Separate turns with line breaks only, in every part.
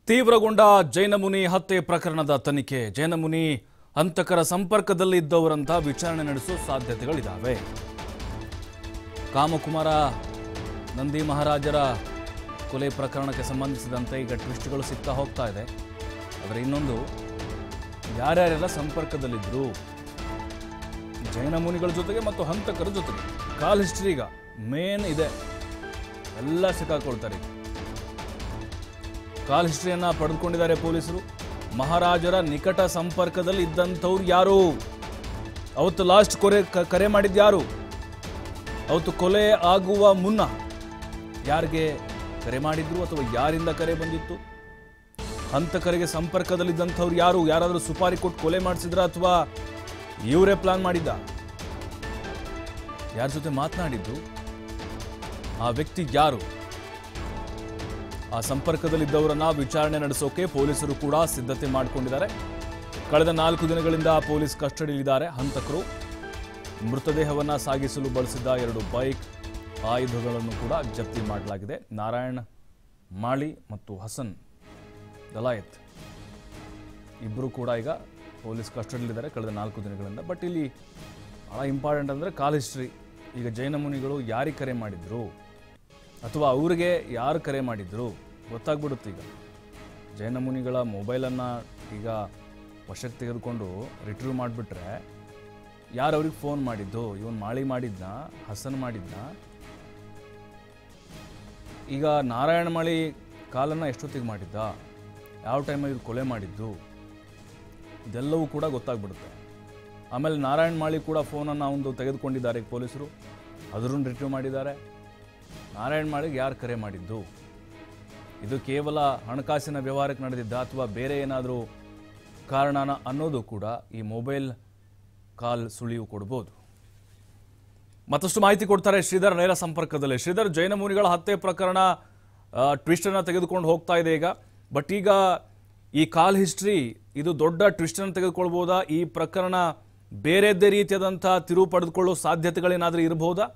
ತೀವ್ರಗೊಂಡ ಜೈನಮುನಿ ಹತ್ಯೆ ಪ್ರಕರಣದ ತನಿಖೆ ಜೈನಮುನಿ ಹಂತಕರ ಸಂಪರ್ಕದಲ್ಲಿದ್ದವರಂತ ವಿಚಾರಣೆ ನಡೆಸುವ ಸಾಧ್ಯತೆಗಳಿದ್ದಾವೆ ಕಾಮಕುಮಾರ ನಂದಿ ಮಹಾರಾಜರ ಕೊಲೆ ಪ್ರಕರಣಕ್ಕೆ ಸಂಬಂಧಿಸಿದಂತೆ ಈಗ ಟ್ವಿಸ್ಟ್ಗಳು ಸಿಗ್ತಾ ಹೋಗ್ತಾ ಇದೆ ಆದರೆ ಇನ್ನೊಂದು ಯಾರ್ಯಾರೆಲ್ಲ ಸಂಪರ್ಕದಲ್ಲಿದ್ದರು ಜೈನ ಮುನಿಗಳ ಜೊತೆಗೆ ಮತ್ತು ಹಂತಕರ ಜೊತೆಗೆ ಕಾಲ್ ಹಿಸ್ಟ್ರಿ ಈಗ ಮೇನ್ ಇದೆ ಎಲ್ಲ ಸಿಕ್ಕಾಕೊಳ್ತಾರೆ ಈಗ. ಕಾಲ್ ಹಿಸ್ಟ್ರಿಯನ್ನ ಪಡೆದುಕೊಂಡಿದ್ದಾರೆ ಪೊಲೀಸರು ಮಹಾರಾಜರ ನಿಕಟ ಸಂಪರ್ಕದಲ್ಲಿ ಇದ್ದಂಥವ್ರು ಯಾರು ಅವತ್ತು ಲಾಸ್ಟ್ ಕೊರೆ ಕ- ಕರೆ ಮಾಡಿದ್ದು ಯಾರು ಅವತ್ತು ಕೊಲೆ ಆಗುವ ಮುನ್ನ ಯಾರಿಗೆ ಕರೆ ಮಾಡಿದ್ರು ಅಥವಾ ಯಾರಿಂದ ಕರೆ ಬಂದಿತ್ತು ಹಂತಕರಿಗೆ ಸಂಪರ್ಕದಲ್ಲಿದ್ದಂಥವ್ರು ಯಾರು ಯಾರಾದರೂ ಸುಪಾರಿ ಕೊಟ್ಟು ಕೊಲೆ ಮಾಡಿಸಿದ್ರ ಅಥವಾ ಇವರೇ ಪ್ಲಾನ್ ಮಾಡಿದ್ದ ಯಾರ ಜೊತೆ ಮಾತನಾಡಿದ್ದು ಆ ವ್ಯಕ್ತಿ ಯಾರು ಆ ಸಂಪರ್ಕದಲ್ಲಿದ್ದವರನ್ನ ವಿಚಾರಣೆ ನಡೆಸೋಕೆ ಪೊಲೀಸರು ಕೂಡ ಸಿದ್ಧತೆ ಮಾಡಿಕೊಂಡಿದ್ದಾರೆ ಕಳೆದ ನಾಲ್ಕು ದಿನಗಳಿಂದ ಪೊಲೀಸ್ ಕಸ್ಟಡಿಯಲ್ಲಿದ್ದಾರೆ ಹಂತಕರು ಮೃತದೇಹವನ್ನ ಸಾಗಿಸಲು ಬಳಸಿದ್ದ ಎರಡು ಬೈಕ್ ಆಯುಧಗಳನ್ನು ಕೂಡ ಜಪ್ತಿ ಮಾಡಲಾಗಿದೆ ನಾರಾಯಣ್ ಮಾಳಿ ಮತ್ತು ಹಸನ್ ದಲಾಯತ್ ಇಬ್ಬರು ಕೂಡ ಈಗ ಪೊಲೀಸ್ ಕಸ್ಟಡಿಯಲ್ಲಿದ್ದಾರೆ ಕಳೆದ ನಾಲ್ಕು ದಿನಗಳಿಂದ ಬಟ್ ಇಲ್ಲಿ ಭಾಳ ಇಂಪಾರ್ಟೆಂಟ್ ಅಂದರೆ ಕಾಲ್ ಹಿಸ್ಟ್ರಿ ಈಗ ಜೈನ ಮುನಿಗಳು ಯಾರಿಗೆ ಕರೆ ಮಾಡಿದ್ರು ಅಥವಾ ಅವ್ರಿಗೆ ಯಾರು ಕರೆ ಮಾಡಿದ್ರು ಗೊತ್ತಾಗ್ಬಿಡುತ್ತೆ ಈಗ ಜೈನ ಮುನಿಗಳ ಮೊಬೈಲನ್ನು ಈಗ ವಶಕ್ಕೆ ತೆಗೆದುಕೊಂಡು ರಿಟ್ರೀವ್ ಮಾಡಿಬಿಟ್ರೆ ಯಾರು ಅವ್ರಿಗೆ ಫೋನ್ ಮಾಡಿದ್ದು ಇವನು ಮಾಳಿ ಮಾಡಿದ್ನ ಹಸನ್ ಮಾಡಿದ್ನ ಈಗ ನಾರಾಯಣ ಮಾಳಿ ಕಾಲನ್ನು ಎಷ್ಟೊತ್ತಿಗೆ ಮಾಡಿದ್ದ ಯಾವ ಟೈಮಲ್ಲಿ ಇವ್ರು ಕೊಲೆ ಮಾಡಿದ್ದು ಇದೆಲ್ಲವೂ ಕೂಡ ಗೊತ್ತಾಗ್ಬಿಡುತ್ತೆ ಆಮೇಲೆ ನಾರಾಯಣ್ ಮಾಳಿ ಕೂಡ ಫೋನನ್ನು ಒಂದು ತೆಗೆದುಕೊಂಡಿದ್ದಾರೆ ಈಗ ಪೊಲೀಸರು ಅದನ್ನು ರಿಟ್ರೀವ್ ಮಾಡಿದ್ದಾರೆ ನಾರಾಯಣ್ ಮಾಳಿಗೆ ಯಾರು ಕರೆ ಮಾಡಿದ್ದು ಇದು ಕೇವಲ ಹಣಕಾಸಿನ ವ್ಯವಹಾರಕ್ಕೆ ನಡೆದಿದ್ದ ಅಥವಾ ಬೇರೆ ಏನಾದರೂ ಕಾರಣನ ಅನ್ನೋದು ಕೂಡ ಈ ಮೊಬೈಲ್ ಕಾಲ್ ಸುಳಿವು ಕೊಡ್ಬೋದು ಮತ್ತಷ್ಟು ಮಾಹಿತಿ ಕೊಡ್ತಾರೆ ಶ್ರೀಧರ್ ನೇರ ಸಂಪರ್ಕದಲ್ಲಿ ಶ್ರೀಧರ್ ಜೈನ ಮುನಿಗಳ ಹತ್ಯೆ ಪ್ರಕರಣ ಟ್ವಿಸ್ಟ್ ಅನ್ನ ತೆಗೆದುಕೊಂಡು ಹೋಗ್ತಾ ಇದೆ ಈಗ ಬಟ್ ಈಗ ಈ ಕಾಲ್ ಹಿಸ್ಟ್ರಿ ಇದು ದೊಡ್ಡ ಟ್ವಿಸ್ಟ್ ಅನ್ನು ತೆಗೆದುಕೊಳ್ಬೋದಾ ಈ ಪ್ರಕರಣ ಬೇರೆದ್ದೇ ರೀತಿಯಾದಂಥ ತಿರುವು ಪಡೆದುಕೊಳ್ಳೋ ಸಾಧ್ಯತೆಗಳೇನಾದರೂ ಇರಬಹುದಾ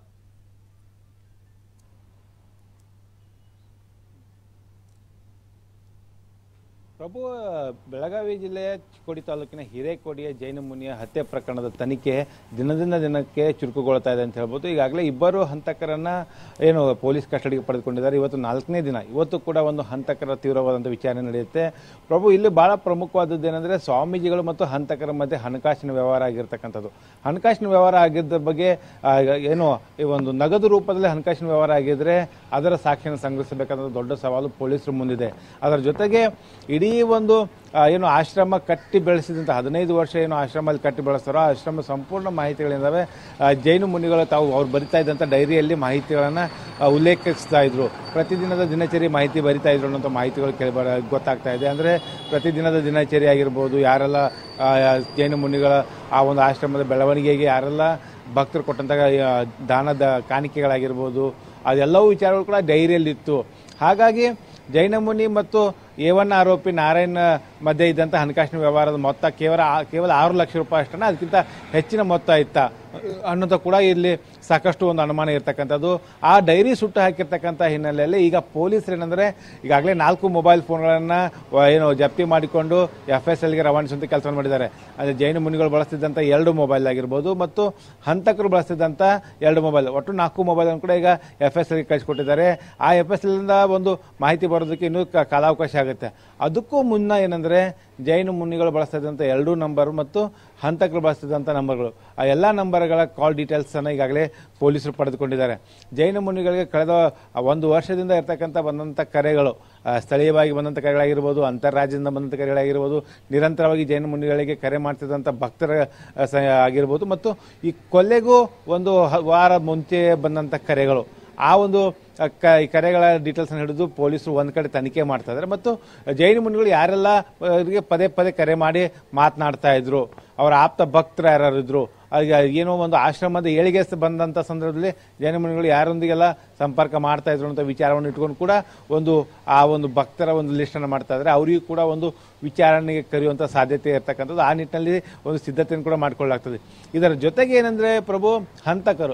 ಪ್ರಭು ಬೆಳಗಾವಿ ಜಿಲ್ಲೆಯ ಚಿಕ್ಕೋಡಿ ತಾಲೂಕಿನ ಹಿರೇಕೋಡಿಯ ಜೈನ ಮುನಿಯ ಹತ್ಯೆ ಪ್ರಕರಣದ ತನಿಖೆ ದಿನದಿಂದ ದಿನಕ್ಕೆ ಚುರುಕುಗೊಳ್ತಾ ಇದೆ ಅಂತ ಹೇಳ್ಬೋದು ಈಗಾಗಲೇ ಇಬ್ಬರು ಹಂತಕರನ್ನ ಏನು ಪೊಲೀಸ್ ಕಸ್ಟಡಿಗೆ ಪಡೆದುಕೊಂಡಿದ್ದಾರೆ ಇವತ್ತು ನಾಲ್ಕನೇ ದಿನ ಇವತ್ತು ಕೂಡ ಒಂದು ಹಂತಕರ ತೀವ್ರವಾದಂಥ ವಿಚಾರಣೆ ನಡೆಯುತ್ತೆ ಪ್ರಭು ಇಲ್ಲಿ ಬಹಳ ಪ್ರಮುಖವಾದದ್ದು ಏನಂದ್ರೆ ಸ್ವಾಮೀಜಿಗಳು ಮತ್ತು ಹಂತಕರ ಮಧ್ಯೆ ಹಣಕಾಸಿನ ವ್ಯವಹಾರ ಆಗಿರ್ತಕ್ಕಂಥದ್ದು ಹಣಕಾಸಿನ ವ್ಯವಹಾರ ಆಗಿದ್ದ ಬಗ್ಗೆ ಆ, ಏನು ಈ ಒಂದು ನಗದು ರೂಪದಲ್ಲಿ ಹಣಕಾಸಿನ ವ್ಯವಹಾರ ಆಗಿದ್ರೆ ಅದರ ಸಾಕ್ಷಿಯನ್ನು ಸಂಗ್ರಹಿಸಬೇಕಾದ ದೊಡ್ಡ ಸವಾಲು ಪೊಲೀಸರು ಮುಂದಿದೆ ಅದರ ಜೊತೆಗೆ ಇಡೀ ಒಂದು ಆ, ಏನು ಆಶ್ರಮ ಕಟ್ಟಿ ಬೆಳೆಸಿದಂಥ ಹದಿನೈದು ವರ್ಷ ಏನು ಆಶ್ರಮದಲ್ಲಿ ಕಟ್ಟಿ ಬೆಳೆಸ್ತಾರೋ ಆ ಆಶ್ರಮ ಸಂಪೂರ್ಣ ಮಾಹಿತಿಗಳಿದ್ದಾವೆ ಆ, ಜೈನ ಮುನಿಗಳು ತಾವು ಅವ್ರು ಬರಿತಾ ಇದ್ದಂಥ ಡೈರಿಯಲ್ಲಿ ಮಾಹಿತಿಗಳನ್ನು ಉಲ್ಲೇಖಿಸ್ತಾ ಇದ್ರು ಪ್ರತಿದಿನದ ದಿನಚರಿ ಮಾಹಿತಿ ಬರಿತಾ ಇದ್ರು ಅನ್ನೋಂಥ ಮಾಹಿತಿಗಳು ಕೇಳಿ ಬರ ಗೊತ್ತಾಗ್ತಾ ಇದೆ ಅಂದರೆ ಪ್ರತಿದಿನದ ದಿನಚರಿ ಆಗಿರ್ಬೋದು ಯಾರೆಲ್ಲ ಆ, ಜೈನ ಮುನಿಗಳ ಆ ಒಂದು ಆಶ್ರಮದ ಬೆಳವಣಿಗೆಗೆ ಯಾರೆಲ್ಲ ಭಕ್ತರು ಕೊಟ್ಟಂಥ ಆ, ದಾನದ ಕಾಣಿಕೆಗಳಾಗಿರ್ಬೋದು ಅದೆಲ್ಲವೂ ವಿಚಾರಗಳು ಕೂಡ ಡೈರಿಯಲ್ಲಿತ್ತು ಹಾಗಾಗಿ ಜೈನ ಮುನಿ ಮತ್ತು ಏವನ್ ಆರೋಪಿ ನಾರಾಯಣ್ ಮಧ್ಯೆ ಇದ್ದಂಥ ಹಣಕಾಸಿನ ವ್ಯವಹಾರದ ಮೊತ್ತ ಕೇವಲ ಆ- ಕೇವಲ ಆರು ಲಕ್ಷ ರೂಪಾಯಿ ಅಷ್ಟನ್ನ ಅದಕ್ಕಿಂತ ಹೆಚ್ಚಿನ ಮೊತ್ತ ಇತ್ತ ಅನ್ನೋದು ಕೂಡ ಇಲ್ಲಿ ಸಾಕಷ್ಟು ಒಂದು ಅನುಮಾನ ಇರ್ತಕ್ಕಂಥದ್ದು ಆ ಡೈರಿ ಸುಟ್ಟು ಹಾಕಿರ್ತಕ್ಕಂಥ ಹಿನ್ನೆಲೆಯಲ್ಲಿ ಈಗ ಪೊಲೀಸರು ಏನಂದ್ರೆ ಈಗಾಗಲೇ ನಾಲ್ಕು ಮೊಬೈಲ್ ಫೋನ್ಗಳನ್ನು ಏನು ಜಪ್ತಿ ಮಾಡಿಕೊಂಡು ಎಫ್ ಎಸ್ ಎಲ್ಗೆ ರವಾನಿಸುವಂತ ಕೆಲಸ ಮಾಡಿದ್ದಾರೆ ಅಂದರೆ ಜೈನ ಮುನಿಗಳು ಬಳಸ್ತಿದ್ದಂಥ ಎರಡು ಮೊಬೈಲ್ ಆಗಿರ್ಬೋದು ಮತ್ತು ಹಂತಕರು ಬಳಸ್ತಿದ್ದಂಥ ಎರಡು ಮೊಬೈಲ್ ಒಟ್ಟು ನಾಲ್ಕು ಮೊಬೈಲ್ ಕೂಡ ಈಗ ಎಫ್ ಎಸ್ ಎಲ್ಗೆ ಕಳಿಸ್ಕೊಟ್ಟಿದ್ದಾರೆ ಆ ಎಫ್ ಎಸ್ ಎಲ್ನಿಂದ ಒಂದು ಮಾಹಿತಿ ಬರೋದಕ್ಕೆ ಇನ್ನೂ ಕ- ಕಾಲಾವಕಾಶ ಆಗುತ್ತೆ ಅದಕ್ಕೂ ಮುನ್ನ ಏನಂದ್ರೆ ಜೈನ ಮುನಿಗಳು ಬಳಸ್ತಾ ಇದ್ದಂಥ ಎರಡು ನಂಬರ್ ಮತ್ತು ಹಂತಕರು ಬಳಸ್ತಿದ್ದಂಥ ನಂಬರ್ಗಳು ಆ ಎಲ್ಲ ನಂಬರ್ಗಳ ಕಾಲ್ ಡೀಟೇಲ್ಸ್ ಅನ್ನ ಈಗಾಗಲೇ ಪೊಲೀಸರು ಪಡೆದುಕೊಂಡಿದ್ದಾರೆ ಜೈನ ಮುನಿಗಳಿಗೆ ಕಳೆದ ಒಂದು ವರ್ಷದಿಂದ ಇರ್ತಕ್ಕಂಥ ಬಂದಂಥ ಕರೆಗಳು ಆ, ಸ್ಥಳೀಯವಾಗಿ ಬಂದಂಥ ಕರೆಗಳಾಗಿರ್ಬೋದು ಅಂತಾರಾಜ್ಯದಿಂದ ಬಂದಂಥ ಕರೆಗಳಾಗಿರ್ಬೋದು ನಿರಂತರವಾಗಿ ಜೈನ ಮುನಿಗಳಿಗೆ ಕರೆ ಮಾಡ್ತಿದ್ದಂಥ ಭಕ್ತರ ಆ, ಸ- ಆಗಿರ್ಬೋದು ಮತ್ತು ಈ ಕೊಲೆಗೂ ಒಂದು ಹ- ವಾರ ಮುಂಚೆ ಬಂದಂಥ ಕರೆಗಳು ಆ ಒಂದು ಆ, ಕ- ಈ ಕರೆಗಳ ಡೀಟೇಲ್ಸ್ ಹಿಡಿದು ಪೊಲೀಸರು ಒಂದ್ ಕಡೆ ತನಿಖೆ ಮಾಡ್ತಾ ಇದ್ದಾರೆ ಮತ್ತು ಜೈನ ಮುನಿಗಳು ಯಾರೆಲ್ಲ ಅವರಿಗೆ ಪದೇ ಪದೇ ಕರೆ ಮಾಡಿ ಮಾತನಾಡ್ತಾ ಇದ್ರು ಅವರ ಆಪ್ತ ಭಕ್ತರು ಯಾರು ಇದ್ರು ಈಗ ಏನೋ ಒಂದು ಆಶ್ರಮದ ಏಳಿಗೆ ಸ- ಬಂದಂತ ಸಂದರ್ಭದಲ್ಲಿ ಜೈನ ಮುನಿಗಳು ಯಾರೊಂದಿಗೆಲ್ಲ ಸಂಪರ್ಕ ಮಾಡ್ತಾ ಇದ್ರು ಅಂತ ವಿಚಾರವನ್ನು ಇಟ್ಕೊಂಡು ಕೂಡ ಒಂದು ಆ ಒಂದು ಭಕ್ತರ ಒಂದು ಲಿಸ್ಟ್ ಅನ್ನು ಮಾಡ್ತಾ ಇದ್ದಾರೆ ಅವರಿಗೂ ಕೂಡ ಒಂದು ವಿಚಾರಣೆಗೆ ಕರೆಯುವಂತ ಸಾಧ್ಯತೆ ಇರ್ತಕ್ಕಂಥದ್ದು ಆ ನಿಟ್ಟಿನಲ್ಲಿ ಒಂದು ಸಿದ್ಧತೆಯನ್ನು ಕೂಡ ಮಾಡ್ಕೊಳ್ಳಲಾಗ್ತದೆ ಇದರ ಜೊತೆಗೆ ಏನಂದ್ರೆ ಪ್ರಭು ಹಂತಕರು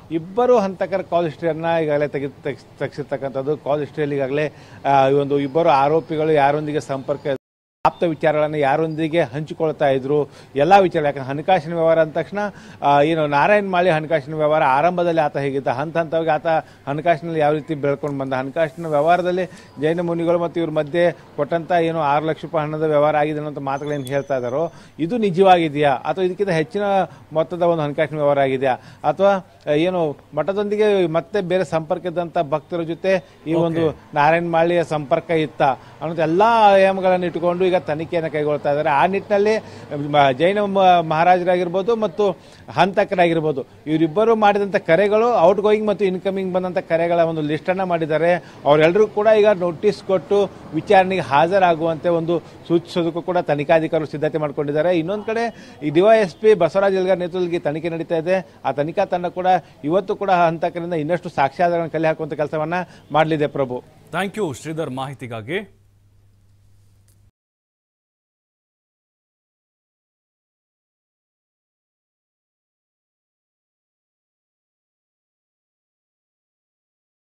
ಇಬ್ಬರು ಹಂತಕರ ಕಾಲ್ ಹಿಸ್ಟ್ರಿಯನ್ನ ಈಗಾಗಲೇ ತೆಗೆ ತೆಗ್ಸ್- ತೆಗ್ಸಿರ್ತಕ್ಕಂಥದ್ದು ಕಾಲ್ ಹಿಸ್ಟ್ರಿಯಲ್ಲಿ ಈಗಾಗಲೇ ಆ, ಈ ಒಂದು ಇಬ್ಬರು ಆರೋಪಿಗಳು ಯಾರೊಂದಿಗೆ ಸಂಪರ್ಕ ಆಪ್ತ ವಿಚಾರಗಳನ್ನು ಯಾರೊಂದಿಗೆ ಹಂಚಿಕೊಳ್ತಾ ಇದ್ರು ಎಲ್ಲ ವಿಚಾರ ಯಾಕಂದ್ರೆ ಹಣಕಾಸಿನ ವ್ಯವಹಾರ ಅಂದ ತಕ್ಷಣ ಆ, ಏನು ನಾರಾಯಣ್ ಮಾಳಿ ಹಣಕಾಸಿನ ವ್ಯವಹಾರ ಆರಂಭದಲ್ಲಿ ಆತ ಹೇಗಿದ್ದ ಹಂತ ಹಂತವಾಗಿ ಆತ ಹಣಕಾಸಿನಲ್ಲಿ ಯಾವ ರೀತಿ ಬೆಳ್ಕೊಂಡು ಬಂದ ಹಣಕಾಸಿನ ವ್ಯವಹಾರದಲ್ಲಿ ಜೈನ ಮುನಿಗಳು ಮತ್ತು ಇವ್ರ ಮಧ್ಯೆ ಕೊಟ್ಟಂತ ಏನು ಆರು ಲಕ್ಷ ರೂಪಾಯಿ ಹಣದ ವ್ಯವಹಾರ ಆಗಿದೆ ಅನ್ನೋ ಮಾತುಗಳೇನು ಹೇಳ್ತಾ ಇದ್ದಾರೋ ಇದು ನಿಜವಾಗಿದೆಯಾ ಅಥವಾ ಇದಕ್ಕಿಂತ ಹೆಚ್ಚಿನ ಮೊತ್ತದ ಒಂದು ಹಣಕಾಸಿನ ವ್ಯವಹಾರ ಆಗಿದೆಯಾ ಅಥವಾ ಆ, ಏನು ಮಠದೊಂದಿಗೆ ಮತ್ತೆ ಬೇರೆ ಸಂಪರ್ಕ ಇದ್ದಂತ ಭಕ್ತರ ಜೊತೆ ಈ ಒಂದು ನಾರಾಯಣ ಮಾಳಿಯ ಸಂಪರ್ಕ ಇತ್ತ ಅನ್ನೋದು ಎಲ್ಲಾ ಆಯಾಮಗಳನ್ನು ಇಟ್ಟುಕೊಂಡು ಈಗ ತನಿಖೆಯನ್ನು ಕೈಗೊಳ್ತಾ ಇದ್ದಾರೆ ಆ ನಿಟ್ಟಿನಲ್ಲಿ ಮ- ಜೈನ ಮ- ಮಹಾರಾಜರಾಗಿರ್ಬೋದು ಮತ್ತು ಹಂತಕರಾಗಿರ್ಬೋದು ಇವರಿಬ್ಬರು ಮಾಡಿದಂಥ ಕರೆಗಳು ಔಟ್ ಗೋಯಿಂಗ್ ಮತ್ತು ಇನ್ಕಮಿಂಗ್ ಬಂದಂಥ ಕರೆಗಳ ಒಂದು ಲಿಸ್ಟ್ ಅನ್ನ ಮಾಡಿದ್ದಾರೆ ಅವರೆಲ್ಲರೂ ಕೂಡ ಈಗ ನೋಟಿಸ್ ಕೊಟ್ಟು ವಿಚಾರಣೆಗೆ ಹಾಜರಾಗುವಂತೆ ಒಂದು ಸೂಚಿಸೋದಕ್ಕೂ ಕೂಡ ತನಿಖಾಧಿಕಾರಿಗಳು ಸಿದ್ಧತೆ ಮಾಡ್ಕೊಂಡಿದ್ದಾರೆ ಇನ್ನೊಂದು ಕಡೆ ಈ ಡಿವೈಎಸ್ಪಿ ಬಸವರಾಜ್ ಎಲ್ಗಾರ್ ನೇತೃತ್ವದಲ್ಲಿ ತನಿಖೆ ನಡೀತಾ ಇದೆ ಆ ತನಿಖಾ ತಂಡ ಕೂಡ ಇವತ್ತು ಕೂಡ ಹಂತಕರಿಂದ ಇನ್ನಷ್ಟು ಸಾಕ್ಷ್ಯಾಧಾರಗಳನ್ನು ಕಲೆ ಹಾಕುವಂತ ಕೆಲಸವನ್ನ ಮಾಡಲಿದೆ ಪ್ರಭು
ಥ್ಯಾಂಕ್ ಯು ಶ್ರೀಧರ್ ಮಾಹಿತಿಗಾಗಿ